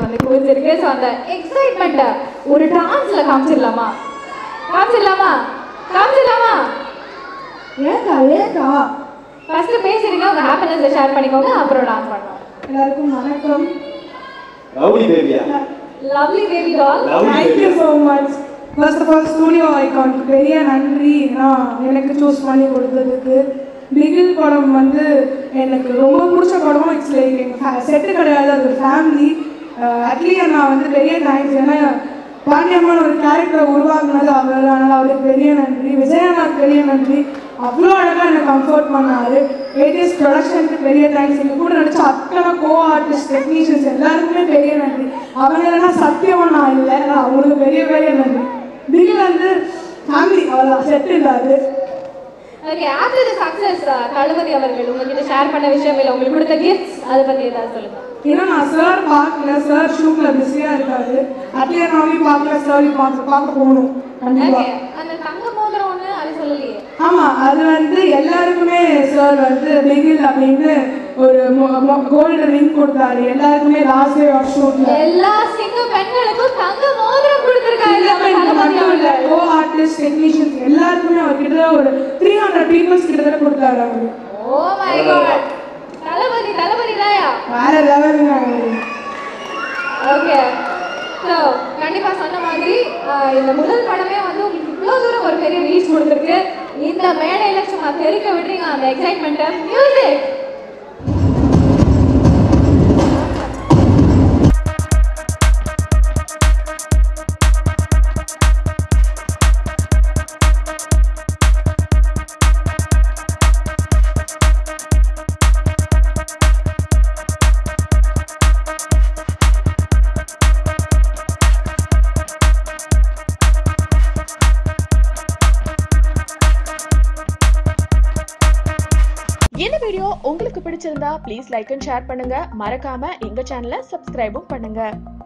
அந்த குவிஸ் இருக்கு ஸோ அந்த எக்ஸைட்மெண்ட்டை ஒரு டான்ஸ்ல காமிச்சிடலாமா காமிச்சிடலாமா காமிச்சிடலாமா ஏக்கா ஏக்கா ஃபர்ஸ்ட் பேசுறீங்க உங்க ஹாப்பினஸ் ஷேர் பண்ணிக்கோங்க அப்புறம் டான்ஸ் பண்ணலாம் எல்லாருக்கும் வணக்கம் ரவுடி பேபியா lovely baby doll lovely thank you பேபியா so much first of all studio ஐகானுக்கு பெரிய நன்றி நான் எனக்கு சூஸ் பண்ணி கொடுத்ததுக்கு பிகில் படம் வந்து எனக்கு ரொம்ப பிடிச்ச படம் இட்ஸ் லைக் எங்கள் செட்டு கிடையாது அது ஃபேமிலி அட்லீஸ்ட் நான் வந்து பெரிய தேங்க்ஸ் ஏன்னா பாண்டியம்மன் ஒரு கேரக்டரை உருவாக்குனது அவர் அதனால் அவருக்கு பெரிய நன்றி விஜயநாத் பெரிய நன்றி அவ்வளோ அழகாக என்னை கம்ஃபர்ட் பண்ணார் ஏடிஎஸ் ப்ரொடக்ஷனுக்கு பெரிய தேங்க்ஸ் எங்கள் கூட நடிச்ச அத்தனை கோ ஆர்டிஸ்ட் டெக்னீஷியன்ஸ் எல்லாருக்குமே பெரிய நன்றி அவங்க இல்லைன்னா சத்தியமும் நான் இல்லை ஆனால் அவங்களுக்கு பெரிய பெரிய நன்றி பிகில் வந்து ஃபேமிலி அவ்வளோ செட் இல்லாது okay after the success Thalapathy அவர்கள் உங்ககிட்ட ஷேர் பண்ண விஷயம் இல்லை உங்களுக்கு கொடுத்த கிஃப்ட்ஸ் அதை பத்தி ஏதாவது சொல்லுங்க ஏன்னா நான் சார் பார்க்கல சார் ஷூட்டில் பிஸியாக இருக்காரு அட்லீஸ்ட் நானும் பார்க்கல சாரி பார்க்க பார்க்க போகணும் கண்டிப்பாக ஓகே அந்த தங்க மோதிரம் ஒன்று அது சொல்லலையே ஆமாம் அது வந்து எல்லாருக்குமே சார் வந்து பிகில் அப்படின்னு ஒரு கோல்டு ரிங் கொடுத்தாரு எல்லாருக்குமே லாஸ்ட் டே ஆஃப் ஷூட்டில் எல்லா சிங்க பெண்களுக்கும் தங்க மோதிரம் கொடுத்துருக்காங்க நம்ம தளபதி மட்டும் இல்லை அவர்கள் கோ ஆர்டிஸ்ட் டெக்னீஷியன்ஸ் எல்லாருக்குமே அவர் கிட்ட ஒரு த்ரீ ஹண்ட்ரட் பீப்புள்ஸ் கிட்டத்தட்ட கொடுத்தாரு அவரு ஓ மை காட் தளபதி தளபதி தாயா வேற லெவலுங்க அவரு ஓகே ஸோ கண்டிப்பாக சொன்ன மாதிரி ஆஹ், இந்த முதல் படமே வந்து உங்களுக்கு இவ்வளோ தூரம் ஒரு பெரிய ரீச் கொடுத்துருக்கு இந்த மேடையில சும்மா தெருக்க விடுறீங்க அந்த எக்ஸைட்மெண்ட்டை மியூசிக் இந்த வீடியோ உங்களுக்கு பிடிச்சிருந்தா ப்ளீஸ் லைக் அண்ட் ஷேர் பண்ணுங்க மறக்காம எங்க சேனலை சப்ஸ்கிரைபும் பண்ணுங்க